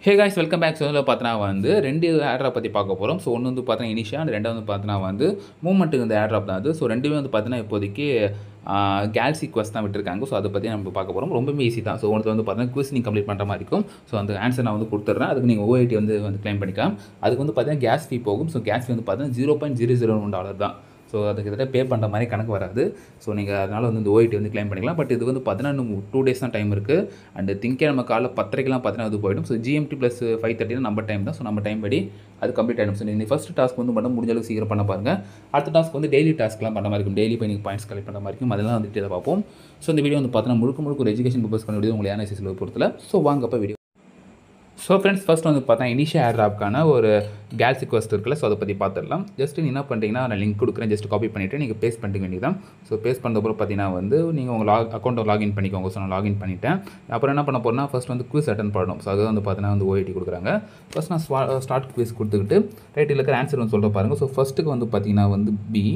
ஹே guys welcome back so இதில் பார்த்தீங்கன்னா வந்து ரெண்டு ஏட்ராப் பற்றி பார்க்க போகிறோம் ஸோ ஒன்று வந்து பார்த்தீங்கன்னா இனிஷியா அண்ட் ரெண்டாவது வந்து பார்த்தீங்கன்னா வந்து மூமெண்ட்டுக்கு இந்த ஏட்ராப் தான் அது ஸோ ரெண்டுமே வந்து பார்த்தீங்கன்னா இப்போதைக்கு கேல்சி குவஸ்ட் தான் விட்டுருக்காங்க ஸோ அதை பற்றி நம்ம பார்க்க போகிறோம் ரொம்பவே ஈஸி தான் ஸோ ஒன்று வந்து பார்த்தீங்கன்னா குவிஸ் நீங்கள் கம்ப்ளீட் பண்ணுற மாதிரி இருக்கும் ஸோ அந்த ஆன்சர் நான் வந்து கொடுத்துட்றேன் அதுக்கு நீங்கள் ஓஐடி வந்து வந்து க்ளைம் பண்ணிக்கலாம் அதுக்கு வந்து பார்த்தீங்கன்னா கேஸ் ஃபீ போகும் ஸோ கேஸ் ஃபீ வந்து பார்த்தீங்கன்னா zero point zero zero one dollar தான் ஸோ அதுக்கு கிட்ட பே பண்ணுற மாதிரி கணக்கு வராது ஸோ நீங்கள் அதனால் வந்து இந்த ஓஐடி வந்து க்ளைம் பண்ணிக்கலாம் பட் இது வந்து பார்த்தீங்கன்னா இன்னும் டூ டேஸ் தான் டைம் இருக்குது அண்ட் திங்கக்கிழமை காலைல பத்தரைக்கெலாம் பார்த்தீங்கன்னா அது போயிடும் so GMT plus five thirty நம்ம டைம் தான் ஸோ நம்ம டைம் படி அது கம்ப்ளீட் ஆகிடும் ஸோ நீங்கள் ஃபஸ்ட் டாஸ்க் வந்து மட்டும் முடிஞ்ச அளவுக்கு சீக்கிரம் பண்ண பாருங்கள் அடுத்த டாஸ்க் வந்து டெய்லி டாஸ்க்லாம் பண்ண மாதிரி இருக்கும் டெய்லி போய் நீங்கள் பாயிண்ட்ஸ் கலெக்ட் பண்ணுற மாதிரி இருக்கும் அதெல்லாம் வந்துட்டு இதை பார்ப்போம் ஸோ இந்த வீடியோ வந்து பார்த்தீங்கன்னா முழுக்க முழுக்க ஒரு எஜுகேஷன் பர்பஸ் பண்ண முடியும் உங்களை ஏன்னா பொறுத்தல ஸோ வாங்கப்போ வீடியோ ஸோ ஃப்ரெண்ட்ஸ் ஃபஸ்ட் வந்து பார்த்தா இனிஷியா ஏர்ட்ராப்க்கான ஒரு கேஸ் ரிக்வஸ்ட் இருக்குல்ல ஸோ அதை பற்றி பார்த்துடலாம் ஜஸ்ட் நீங்கள் என்ன பண்ணுறீங்கன்னா நான் லிங்க் கொடுக்குறேன் ஜஸ்ட் காப்பி பண்ணிவிட்டு நீங்கள் பேஸ்ட் பண்ணிக்க வேண்டியதான் ஸோ பேஸ்ட் பண்ணதுக்கப்புறம் பார்த்தீங்கன்னா வந்து நீங்கள் உங்கள் லாக் அக்கௌண்ட்டை லாகின் பண்ணிக்கோங்க ஸோ நான் லாகின் பண்ணிட்டேன் அப்புறம் என்ன பண்ண போகிறேன்னா ஃபஸ்ட் வந்து குவிஸ் அட்டன் பண்ணணும் ஸோ அது வந்து பார்த்தீங்கன்னா வந்து ஓஐடி கொடுக்குறாங்க ஃபஸ்ட் நான் ஸ்டார்ட் குவிஸ் கொடுத்துக்கிட்டு ரைட்டில் இருக்கிற ஆன்சர் வந்து சொல்ல பாருங்கள் ஸோ ஃபஸ்ட்டுக்கு வந்து பார்த்தீங்கன்னா வந்து பி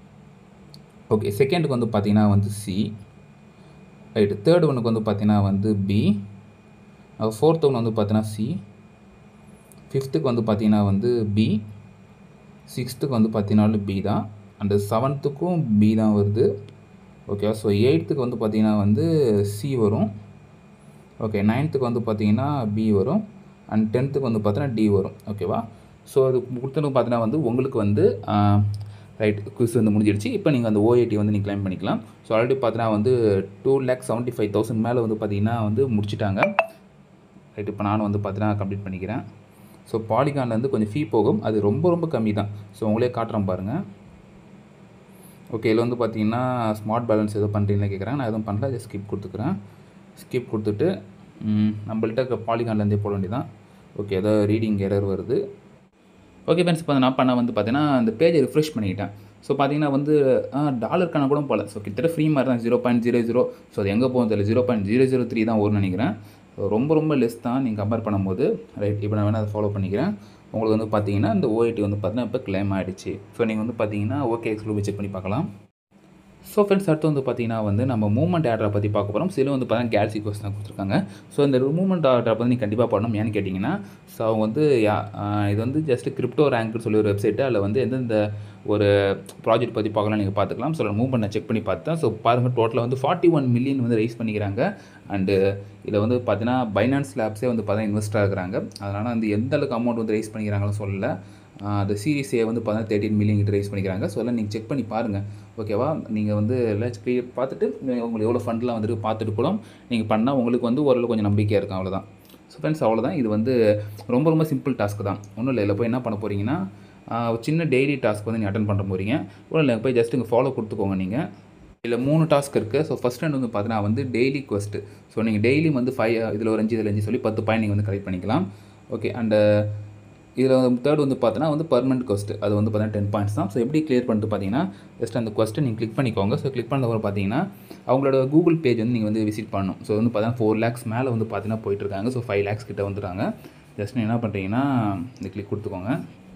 ஓகே செகண்டுக்கு வந்து பார்த்தீங்கன்னா வந்து சி ரைட்டு தேர்ட் ஒனுக்கு வந்து பார்த்தீங்கன்னா வந்து பி ஃபோர்த் ஒன்று வந்து பார்த்தீங்கன்னா சி ஃபிஃப்த்துக்கு வந்து பார்த்தீங்கன்னா வந்து பி சிக்ஸ்த்துக்கு வந்து பார்த்தீங்கன்னா பி தான் அண்டு செவன்த்துக்கும் பி தான் வருது ஓகேவா ஸோ எயித்துக்கு வந்து பார்த்தீங்கன்னா வந்து சி வரும் ஓகே நைன்த்துக்கு வந்து பார்த்தீங்கன்னா பி வரும் அண்ட் டென்த்துக்கு வந்து பார்த்தீங்கன்னா டி வரும் ஓகேவா ஸோ அது கொடுத்தது பார்த்தீங்கன்னா வந்து உங்களுக்கு வந்து ரைட் குவிஸ் வந்து முடிஞ்சிடுச்சு இப்போ நீங்கள் அந்த ஓஐடி வந்து நீங்கள் கிளைம் பண்ணிக்கலாம் ஸோ ஆல்ரெடி பார்த்தீங்கன்னா வந்து two lakh seventy five thousand மேலே வந்து பார்த்தீங்கன்னா வந்து முடிச்சிட்டாங்க ரைட் இப்போ நானும் வந்து பார்த்தீங்கன்னா கம்ப்ளீட் பண்ணிக்கிறேன் ஸோ பாலிகான்லேருந்து கொஞ்சம் ஃபீ போகும் அது ரொம்ப ரொம்ப கம்மி தான் ஸோ உங்களே காட்டுறேன் பாருங்கள் ஓகே இதில் வந்து பார்த்தீங்கன்னா ஸ்மார்ட் பேலன்ஸ் எதுவும் பண்ணுறீங்களா கேட்குறேன் நான் எதுவும் பண்ணல ஜஸ்ட் ஸ்கிப் கொடுத்துக்கிறேன் ஸ்கிப் கொடுத்துட்டு நம்மள்கிட்ட இருக்க பாலிகான்லேருந்தே போட வேண்டியதான் ஓகே ஏதோ ரீடிங் எரர் வருது ஓகே ஃப்ரெண்ட்ஸ் இப்போ நான் பண்ண வந்து பார்த்தீங்கன்னா அந்த பேஜை ரிஃப்ரெஷ் பண்ணிக்கிட்டேன் ஸோ பார்த்தீங்கன்னா வந்து டாலர் கணக்கு கூட போகல ஸோ கிட்டத்தட்ட ஃப்ரீ மாதிரி தான் zero point zero zero so அது எங்கே போகும் தெரியல zero point zero zero three தான் வரும்னு நினைக்கிறேன் ரொம்ப ரொம்ப லெஸ் தான் நீங்கள் கம்பேர் பண்ணும்போது ரைட் இப்போ நான் வேணால் அதை ஃபாலோ பண்ணிக்கிறேன் உங்களுக்கு வந்து பார்த்தீங்கன்னா இந்த ஓஐடி வந்து பார்த்தீங்கன்னா இப்போ கிளைம் ஆகிடுச்சு ஸோ நீங்கள் வந்து பார்த்தீங்கன்னா ஓகே எக்ஸ்க்ளூ செக் பண்ணி பார்க்கலாம் ஸோ ஃப்ரெண்ட்ஸ் அடுத்து வந்து பார்த்தீங்கன்னா வந்து நம்ம மூமெண்ட் ஆர்டரை பற்றி பார்க்க போகிறோம் சில வந்து பார்த்தீங்கன்னா கேல்சி கோர்ஸ் தான் கொடுத்துருக்காங்க ஸோ இந்த மூமெண்ட் ஆர்டரை பற்றி நீங்கள் கண்டிப்பாக பண்ணணும் ஏன்னு கேட்டிங்கன்னா ஸோ அவங்க வந்து இது வந்து ஜஸ்ட் கிரிப்டோ ரேங்க்னு சொல்லி ஒரு வெப்சைட்டு அதில் வந்து எந்தெந்த ஒரு ப்ராஜெக்ட் பற்றி பார்க்கலாம் நீங்கள் பார்த்துக்கலாம் ஸோ மூவ்மெண்ட் நான் செக் பண்ணி பார்த்தேன் ஸோ பாருங்கள் டோட்டலாக வந்து ஃபார்ட்டி ஒன் மில்லியன் வந்து ரைஸ் பண்ணிக்கிறாங்க அண்டு இதில் வந்து பார்த்தீங்கன்னா பைனான்ஸ் லேப்ஸே வந்து பார்த்தீங்கன்னா இன்வெஸ்ட் ஆகுறாங்க அதனால் வந்து எந்த அளவுக்கு அமௌண்ட் வந்து ரைஸ் பண்ணிக்கிறாங்கன்னு சொல்லலை அந்த சீரிஸ் ஏ வந்து பார்த்தீங்கன்னா தேர்ட்டின் மில்லியன் கிட்ட ரைஸ் பண்ணிக்கிறாங்க ஸோ எல்லாம் நீங்கள் செக் பண்ணி பாருங்கள் ஓகேவா நீங்கள் வந்து எல்லாம் கிளியர் பார்த்துட்டு உங்களுக்கு எவ்வளோ ஃபண்ட்லாம் வந்துட்டு பார்த்துட்டு கூட நீங்கள் பண்ணால் உங்களுக்கு வந்து ஓரளவு கொஞ்சம் நம்பிக்கையாக இருக்கும் அவ்வளோதான் ஸோ ஃப்ரெண்ட்ஸ் அவ்வளோதான் இது வந்து ரொம்ப ரொம்ப சிம்பிள் டாஸ்க் தான் ஒன்றும் இல்லை இதில் போய் என்ன பண்ண போகிறீங்கன்னா சின்ன டெய்லி டாஸ்க் வந்து நீங்கள் அட்டன் பண்ண போகிறீங்க ஒன்றும் இல்லை போய் ஜஸ்ட் இங்கே ஃபாலோ கொடுத்துக்கோங்க நீங்கள் இதில் மூணு டாஸ்க் இருக்குது ஸோ ஃபஸ்ட் ரெண்டு வந்து பார்த்தீங்கன்னா வந்து டெய்லி கொஸ்ட்டு ஸோ நீங்கள் டெய்லி வந்து ஃபைவ் இதில் ஒரு அஞ்சு இதில் அஞ்சு சொல்லி பத்து பாயிண்ட் நீங்கள் வந்து கலெக்ட் பண்ணிக்கலாம் ஓகே அண்டு இதில் தேர்ட் வந்து பார்த்தீங்கன்னா வந்து பர்மனெண்ட் கொஸ்ட் அது வந்து பார்த்தீங்கன்னா டென் பாயிண்ட்ஸ் தான் ஸோ எப்படி கிளியர் பண்ணிட்டு பார்த்தீங்கன்னா ஜஸ்ட் அந்த கொஸ்ட்டை நீங்கள் கிளிக் பண்ணிக்கோங்க ஸோ கிளிக் பண்ணதுக்கப்புறம் பார்த்தீங்கன்னா அவங்களோட கூகுள் பேஜ் வந்து நீங்கள் வந்து விசிட் பண்ணணும் ஸோ வந்து பார்த்தீங்கன்னா ஃபோர் லேக்ஸ் மேலே வந்து பார்த்தீங்கன்னா போயிட்டுருக்காங்க ஸோ ஃபைவ் லேக்ஸ் கிட்ட வந்துட்டாங்க ஜஸ்ட் நீங்கள் என்ன பண்ணுறீங்கன்னா இந்த கிளிக் கொடுத்துக்கோங்க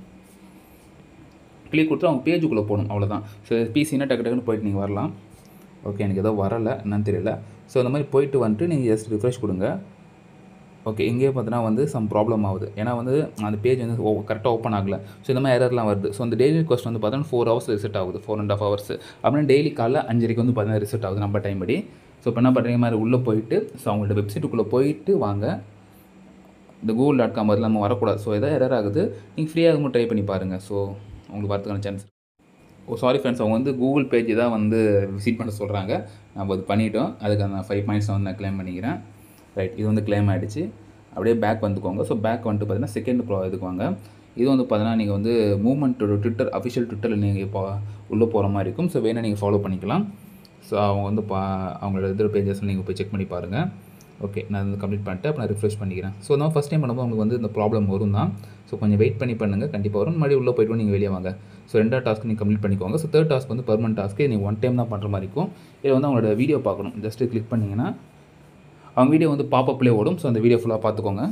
கிளிக் கொடுத்து அவங்க பேஜுக்குள்ளே போகணும் அவ்வளோதான் ஸோ பிசினா டக்கு டக்குன்னு போயிட்டு நீங்கள் வரலாம் ஓகே எனக்கு ஏதோ வரலை என்னன்னு தெரியல ஸோ அந்த மாதிரி போயிட்டு வந்துட்டு நீங்கள் ஜஸ்ட் ரிஃப்ரெஷ் கொடுங்க ஓகே இங்கேயே பார்த்தீங்கன்னா வந்து சம் ப்ராப்ளம் ஆகுது ஏன்னா வந்து அந்த பேஜ் வந்து கரெக்டாக ஓப்பன் ஆகலை ஸோ இந்த மாதிரி எரர்லாம் வருது ஸோ அந்த டெய்லி கொஸ்ட் வந்து பார்த்தீங்கன்னா ஃபோர் ஹவர்ஸ் ரிசெட் ஆகுது ஃபோர் அண்ட் ஆஃப் ஹவர்ஸ் அப்படின்னா டெய்லி காலைல அஞ்சரைக்கு வந்து பார்த்தீங்கன்னா ரிசெட் ஆகுது நம்ம டைம் படி ஸோ இப்போ என்ன பண்ணுறீங்க மாதிரி உள்ளே போயிட்டு ஸோ அவங்களோட வெப்சைட்டுக்குள்ளே போயிட்டு வாங்க இந்த கூகுள் டாட் காம் அதில் நம்ம வரக்கூடாது ஸோ எதாவது எரர் ஆகுது நீங்கள் ஃப்ரீயாக ட்ரை பண்ணி பாருங்கள் ஸோ உங்களுக்கு வரதுக்கான சான்ஸ் ஓ சாரி ஃப்ரெண்ட்ஸ் அவங்க வந்து கூகுள் பேஜ் தான் வந்து விசிட் பண்ண சொல்கிறாங்க நம்ம அது பண்ணிட்டோம் அதுக்கு அந்த ஃபைவ் பாயிண்ட்ஸ் வந்து நான் கிளைம் பண்ணிக்கிறேன் ரைட் இது வந்து கிளைம் ஆகிடுச்சு அப்படியே பேக் வந்துக்கோங்க ஸோ பேக் வந்துட்டு பார்த்தீங்கன்னா செகண்ட் ப்ரோ இதுக்கு வாங்க இது வந்து பார்த்தீங்கன்னா நீங்கள் வந்து மூமெண்ட்டோட ட்விட்டர் அஃபிஷியல் ட்விட்டரில் நீங்கள் இப்போ உள்ளே போகிற மாதிரி இருக்கும் ஸோ வேணால் நீங்கள் ஃபாலோ பண்ணிக்கலாம் ஸோ அவங்க வந்து பா அவங்களோட இதில் பேஜஸ் நீங்கள் போய் செக் பண்ணி பாருங்கள் ஓகே நான் வந்து கம்ப்ளீட் பண்ணிட்டு அப்போ நான் ரிஃப்ரெஷ் பண்ணிக்கிறேன் ஸோ நான் ஃபஸ்ட் டைம் பண்ணும்போது உங்களுக்கு வந்து இந்த ப்ராப்ளம் வரும் தான் ஸோ கொஞ்சம் வெயிட் பண்ணி பண்ணுங்கள் கண்டிப்பாக வரும் மறுபடியும் உள்ளே போய்ட்டு நீங்கள் வெளியே வாங்க ஸோ ரெண்டாவது டாஸ்க் நீங்கள் கம்ப்ளீட் பண்ணிக்கோங்க ஸோ தேர்ட் டாஸ்க் வந்து பர்மனெண்ட் டாஸ்க்கு நீங்கள் ஒன் டைம் தான் பண்ணுற மாதிரி இருக்கும் இதில் வந்து அவங்களோட வீடியோ பார்க்கணும் ஜஸ்ட்டு கிளிக் பண்ணிங்கன்னா அவங்க வீடியோ வந்து பாப்பப்லேயே ஓடும் ஸோ அந்த வீடியோ ஃபுல்லாக பார்த்துக்கோங்க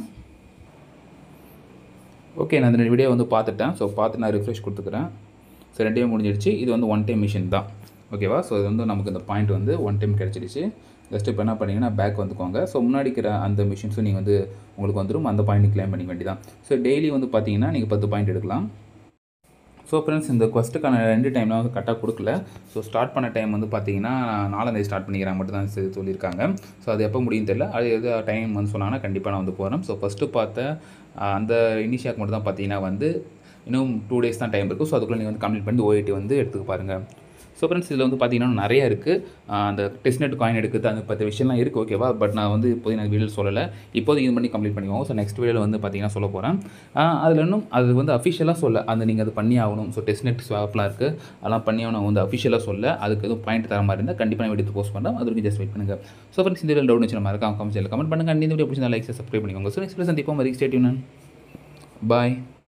ஓகே நான் இந்த வீடியோ வந்து பார்த்துட்டேன் ஸோ பார்த்து நான் ரிஃப்ரெஷ் கொடுத்துக்கிறேன் ஸோ ரெண்டுமே முடிஞ்சிடுச்சு இது வந்து ஒன் டைம் மிஷின் தான் ஓகேவா ஸோ இது வந்து நமக்கு இந்த பாயிண்ட் வந்து ஒன் டைம் கிடச்சிடுச்சு ஜஸ்ட் இப்போ என்ன பண்ணீங்கன்னா பேக் வந்துக்கோங்க ஸோ முன்னாடி இருக்கிற அந்த மிஷின்ஸும் நீங்கள் வந்து உங்களுக்கு வந்துடும் அந்த பாயிண்ட் கிளைம் பண்ணிக்க வேண்டியதான் ஸோ டெய்லி வந்து பார்த்தீங்கன்னா நீங்கள் பத்து பாயிண்ட் எடுக்கலாம் ஸோ ஃப்ரெண்ட்ஸ் இந்த கொஸ்ட்டுக்கான ரெண்டு டைம்லாம் வந்து கரெக்டாக கொடுக்கல ஸோ ஸ்டார்ட் பண்ண டைம் வந்து பார்த்தீங்கன்னா நாலாந்தேதி ஸ்டார்ட் பண்ணிக்கிறாங்க மட்டும் தான் சரி சொல்லியிருக்காங்க ஸோ அது எப்போ முடியும் தெரியல அது எது டைம் வந்து சொன்னாங்கன்னா கண்டிப்பாக நான் வந்து போகிறேன் ஸோ ஃபஸ்ட்டு பார்த்த ஆஹ், அந்த இனிஷியாக்கு மட்டும் தான் பார்த்தீங்கன்னா வந்து இன்னும் டூ டேஸ் தான் டைம் இருக்குது ஸோ அதுக்குள்ளே நீங்கள் வந்து கம்ப்ளீட் பண்ணி ஓஐடி வந்து எடுத்துக்க பாருங்கள் ஸோ ஃப்ரெண்ட்ஸ் இதில் வந்து பார்த்தீங்கன்னா நிறைய இருக்குது அந்த டெஸ்ட்நெட் காயின் எடுக்குது அந்த பத்து விஷயம்லாம் இருக்குது ஓகேவா பட் நான் வந்து இப்போதைக்கு நான் வீடியோ சொல்லலை இப்போதைக்கு இது பண்ணி கம்ப்ளீட் பண்ணிக்கோங்க ஸோ நெக்ஸ்ட் வீடியோவில் வந்து பார்த்தீங்கன்னா சொல்ல போகிறேன் அதில் இன்னும் அது வந்து அஃபிஷியலாக சொல்ல அந்த நீங்கள் அது பண்ணி ஆகணும் ஸோ டெஸ்ட்நெட் ஸ்வாப்லாம் இருக்குது அதெல்லாம் பண்ணி ஆகணும் வந்து அஃபிஷியலாக சொல்ல அதுக்கு எதுவும் பாயிண்ட் தர மாதிரி இருந்தால் கண்டிப்பாக நான் வீடியோ போஸ்ட் பண்ணுறேன் அது வரைக்கும் ஜஸ்ட் வெயிட் பண்ணுங்கள் ஸோ ஃப்ரெண்ட்ஸ் இந்த வீடியோ டவுட் வச்சு மறக்காம கமெண்ட் கமெண்ட் பண்ணுங்கள் இந்த வீடியோ பிடிச்சா லைக் சப்ஸ்கிரைப் பண்ணிக்கோங்க ஸோ நெக்ஸ்ட் சந்திப்போம் வரைக்கும் ஸ்டேட்யூன் பாய்